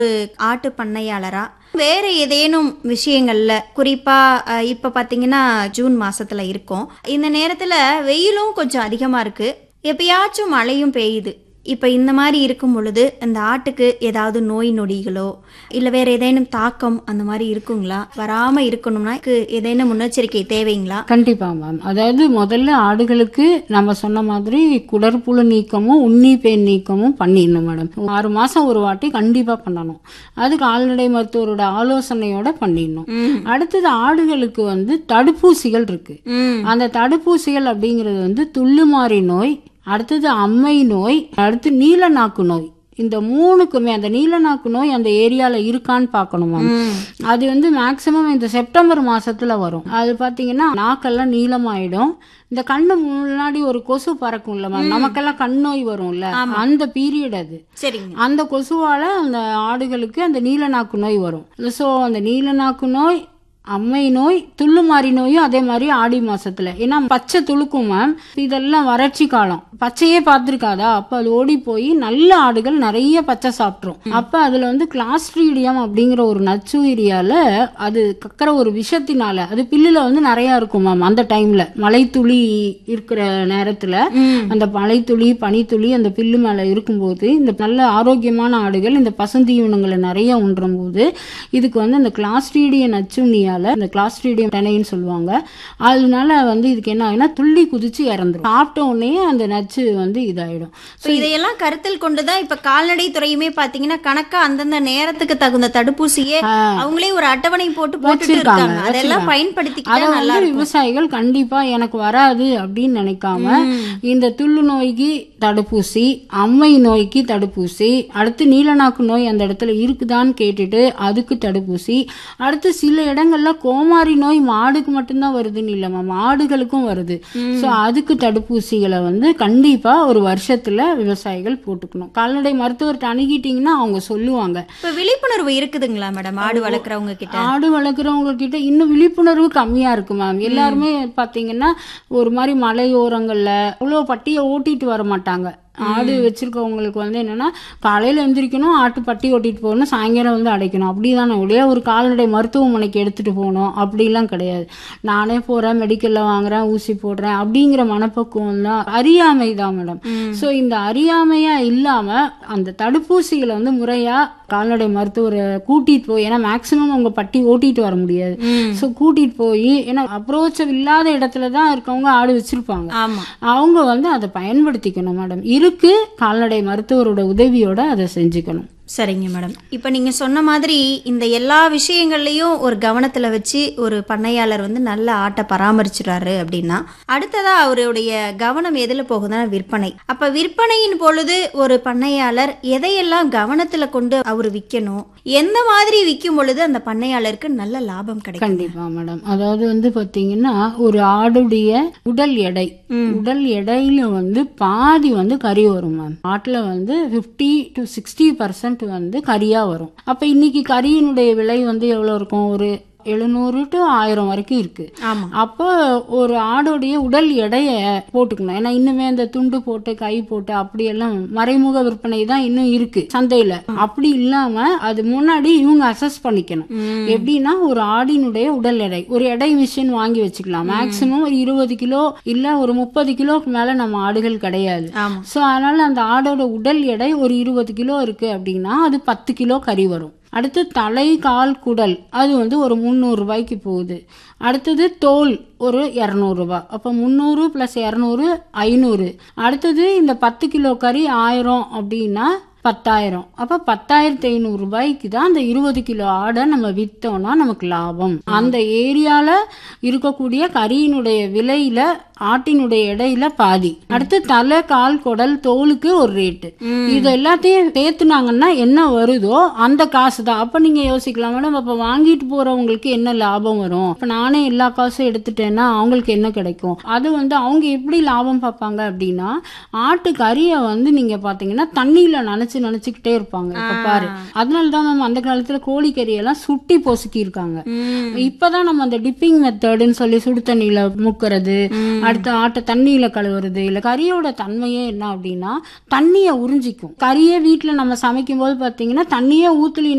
ஒரு ஆட்டு பண்ணையாளரா வேற ஏதேனும் விஷயங்கள்ல குறிப்பா அஹ், இப்ப பாத்தீங்கன்னா ஜூன் மாசத்துல இருக்கோம் இந்த நேரத்துல வெயிலும் கொஞ்சம் அதிகமா இருக்கு எப்பயாச்சும் மழையும் பெய்யுது இப்ப இந்த மாதிரி இருக்கும் பொழுது இந்த ஆட்டுக்கு ஏதாவது நோய் நொடிகளோ இல்ல வேற ஏதேனும் தாக்கம் அந்த மாதிரி இருக்குங்களா வராம இருக்கணும்னா இதுக்கு ஏதேனும் முன்னெச்சரிக்கை தேவைங்களா கண்டிப்பா மேம் அதாவது முதல்ல ஆடுகளுக்கு நம்ம சொன்ன மாதிரி குடற்புழு நீக்கமும் உண்ணி பேன் நீக்கமும் பண்ணிடணும் மேடம் ஆறு மாசம் ஒரு வாட்டி கண்டிப்பா பண்ணணும் அது கால்நடை மருத்துவரோட ஆலோசனையோட பண்ணிடணும் ம். அடுத்தது ஆடுகளுக்கு வந்து தடுப்பூசிகள் இருக்கு ம் அந்த தடுப்பூசிகள் அப்படிங்கிறது வந்து துள்ளுமாறி நோய் அடுத்தது அம்மை நோய் அடுத்து நீல நாக்கு நோய் இந்த மூணுக்குமே அந்த நீல நாக்கு நோய் அந்த ஏரியால இருக்கான்னு பார்க்கணும் மேம் ம். அது வந்து மேக்சிமம் இந்த செப்டம்பர் மாசத்துல வரும் அது பாத்தீங்கன்னா நாக்கெல்லாம் நீளமாயிடும் இந்த கண்ணு முன்னாடி ஒரு கொசு பறக்கும்ல மேம் நமக்கெல்லாம் கண் நோய் வரும்ல அந்த பீரியட் அது சரிங்க அந்த கொசுவால அந்த ஆடுகளுக்கு அந்த நீல நாக்கு நோய் வரும் ஸோ அந்த நீல நாக்கு நோய் அம்மை நோய் துள்ளுமாறி நோயும் அதே மாதிரி ஆடி மாசத்துல ஏன்னா பச்சை துளுக்கும் மேம் இதெல்லாம் வறட்சி காலம் பச்சையே பார்த்திருக்காதா அப்ப அது ஓடி போய் நல்ல ஆடுகள் நிறைய பச்சை சாப்பிட்ரும் அப்ப அதுல வந்து கிளாஸ்ட்ரீடியம் அப்படிங்கிற ஒரு நச்சுயிரியால அது கக்கிற ஒரு விஷத்தினால அது பில்லுல வந்து நிறைய இருக்கும் மேம் அந்த டைம்ல மலைத்துளி இருக்கிற நேரத்துல ம். அந்த மலைத்துளி பனித்துளி அந்த பில்லு மேல இருக்கும்போது இந்த நல்ல ஆரோக்கியமான ஆடுகள் இந்த பசுந்தீவனங்களை நிறைய உண்றும் போது இதுக்கு வந்து அந்த கிளாஸ்ட்ரீடியம் நச்சுண்ணியால இந்த கிளாஸ்ட்ரீடியம் டெனைன்னு சொல்லுவாங்க அதனால வந்து இதுக்கு என்ன ஆகுனா துள்ளி குதிச்சு இறந்துரும் சாப்பிட்ட உடனே அந்த நச்சு வந்து இதாயிடும் So, இதையெல்லாம் கருத்தில் கொண்டுதான் இப்ப கால்நடை துறையுமே பாத்தீங்கன்னா கணக்கா அந்தந்த நேரத்துக்கு தகுந்த தடுப்பூசியே அவங்களே ஒரு அட்டவணை போட்டு போட்டுட்டு வச்சிருக்காங்க, இருக்காங்க அதெல்லாம் வச்சிருக்காங்க. பயன்படுத்திக்கிட்டா அதை நல்லா வந்து இருக்கும் விவசாயிகள் கண்டிப்பா எனக்கு வராது அப்படின்னு நினைக்காம இந்த துள்ளு நோய்க்கு தடுப்பூசி அம்மை நோய்க்கு தடுப்பூசி அடுத்து நீலநாக்கு நோய் அந்த இடத்துல இருக்குதான்னு கேட்டுட்டு அதுக்கு தடுப்பூசி அடுத்து சில இடங்கள்ல கோமாரி நோய் மாடுக்கு மட்டும்தான் வருதுன்னு இல்லைம்மா மாடுகளுக்கும் வருது ஸோ அதுக்கு தடுப்பூசிகளை வந்து கண்டிப்பா ஒரு வருஷத்துல விவசாயிகள் போட்டுக்கணும் கால்நடை மருத்துவர்கிட்ட அணுகிட்டீங்கன்னா அவங்க சொல்லுவாங்க இப்ப விழிப்புணர்வு இருக்குதுங்களா மேடம் ஆடு வளர்க்குறவங்க கிட்ட ஆடு வளர்க்குறவங்க கிட்ட இன்னும் விழிப்புணர்வு கம்மியா இருக்கு மேம் எல்லாருமே பாத்தீங்கன்னா ஒரு மாதிரி மலையோரங்கள்ல அவ்வளோ பட்டியை ஓட்டிட்டு வர மாட்டாங்க ஆடு வச்சிருக்கவங்களுக்கு வந்து என்னன்னா காலையில எந்திரிக்கணும் ஆட்டு பட்டி ஓட்டிட்டு போகணும் சாயங்காலம் வந்து அடைக்கணும் அப்படிதானே ஒழிய ஒரு கால்நடை மருத்துவமனைக்கு எடுத்துட்டு போகணும் அப்படிலாம் கிடையாது நானே போறேன் மெடிக்கல்ல வாங்குறேன் ஊசி போடுறேன் அப்படிங்கிற மனப்பக்குவம் தான் அறியாமை தான் மேடம் ஸோ இந்த அறியாமையா இல்லாம அந்த தடுப்பூசிகளை வந்து முறையா கால்நடை மருத்துவரை கூட்டிட்டு போய் ஏன்னா மேக்சிமம் அவங்க பட்டி ஓட்டிட்டு வர முடியாது ஸோ கூட்டிட்டு போய் ஏன்னா அப்ரோச் இல்லாத இடத்துல தான் இருக்கவங்க ஆடு வச்சிருப்பாங்க ஆமா அவங்க வந்து அதை பயன்படுத்திக்கணும் மேடம் இருக்கு கால்நடை மருத்துவரோட உதவியோட அதை செஞ்சுக்கணும் சரிங்க மேடம் இப்ப நீங்க சொன்ன மாதிரி இந்த எல்லா விஷயங்கள்லயும் ஒரு கவனத்துல வச்சு ஒரு பண்ணையாளர் வந்து நல்ல ஆட்டை பராமரிச்சுறாரு அப்படின்னா அடுத்ததா அவருடைய கவனம் எதுல போகுதுன்னா விற்பனை அப்ப விற்பனையின் பொழுது ஒரு பண்ணையாளர் எதையெல்லாம் கவனத்துல கொண்டு அவர் விற்கணும் எந்த மாதிரி விற்கும் பொழுது அந்த பண்ணையாளருக்கு நல்ல லாபம் கிடைக்கும் கண்டிப்பா மேடம் அதாவது வந்து பாத்தீங்கன்னா ஒரு ஆடுடைய உடல் எடை உடல் எடையில வந்து பாதி வந்து கறி வரும் மேம் ஆட்டுல வந்து 50 டு சிக்ஸ்டி பர்சன்ட் வந்து கறியா வரும் அப்ப இன்னைக்கு கறியினுடைய விலை வந்து எவ்வளவு இருக்கும் ஒரு எழுநூறு டு ஆயிரம் வரைக்கும் இருக்கு ஆமா அப்போ ஒரு ஆடோடைய உடல் எடைய போட்டுக்கணும் ஏன்னா இன்னுமே அந்த துண்டு போட்டு கை போட்டு அப்படியெல்லாம் மறைமுக விற்பனை தான் இன்னும் இருக்கு சந்தையில அப்படி இல்லாம அது முன்னாடி இவங்க அசஸ் பண்ணிக்கணும் எப்படின்னா ஒரு ஆடினுடைய உடல் எடை ஒரு எடை மிஷின் வாங்கி வச்சுக்கலாம் மேக்சிமம் ஒரு இருபது கிலோ இல்ல ஒரு முப்பது கிலோக்கு மேல நம்ம ஆடுகள் கிடையாது ஆமா ஸோ அதனால அந்த ஆடோட உடல் எடை ஒரு இருபது கிலோ இருக்கு அப்படின்னா அது பத்து கிலோ கறி வரும் அடுத்து தலை கால் குடல் அது வந்து ஒரு முந்நூறு ரூபாய்க்கு போகுது அடுத்தது தோல் ஒரு இரநூறுபா அப்போ முந்நூறு ப்ளஸ் இரநூறு ஐநூறு அடுத்தது இந்த பத்து கிலோ கறி ஆயிரம் அப்படின்னா பத்தாயிரம் அப்ப பத்தாயிரத்தி ஐநூறு ரூபாய்க்கு தான் அந்த இருபது கிலோ ஆடை நம்ம வித்தோம்னா நமக்கு லாபம் அந்த ஏரியால இருக்கக்கூடிய கறியினுடைய விலையில ஆட்டினுடைய எடையில பாதி அடுத்து தலை கால் குடல் தோலுக்கு ஒரு ரேட்டு இது எல்லாத்தையும் சேர்த்துனாங்கன்னா என்ன வருதோ அந்த காசு தான் அப்ப நீங்க யோசிக்கலாம் மேடம் அப்ப வாங்கிட்டு போறவங்களுக்கு என்ன லாபம் வரும் அப்ப நானே எல்லா காசும் எடுத்துட்டேன்னா அவங்களுக்கு என்ன கிடைக்கும் அது வந்து அவங்க எப்படி லாபம் பார்ப்பாங்க அப்படின்னா ஆட்டு கறியை வந்து நீங்க பாத்தீங்கன்னா தண்ணியில நினைச்சு நினைச்சுக்கிட்டே இருப்பாங்க இப்ப பாரு அதனாலதான் மேம் அந்த காலத்துல கோழிக்கறி எல்லாம் சுட்டி பொசுக்கி இருக்காங்க இப்பதான் நம்ம அந்த டிப்பிங் மெத்தடுன்னு சொல்லி சுடு தண்ணியில முக்கிறது அடுத்து ஆட்டை தண்ணியில கழுவுறது இல்ல கறியோட தன்மையே என்ன அப்படின்னா தண்ணியை உறிஞ்சிக்கும் கறியே வீட்டுல நம்ம சமைக்கும் போது பாத்தீங்கன்னா தண்ணியே ஊத்துலினா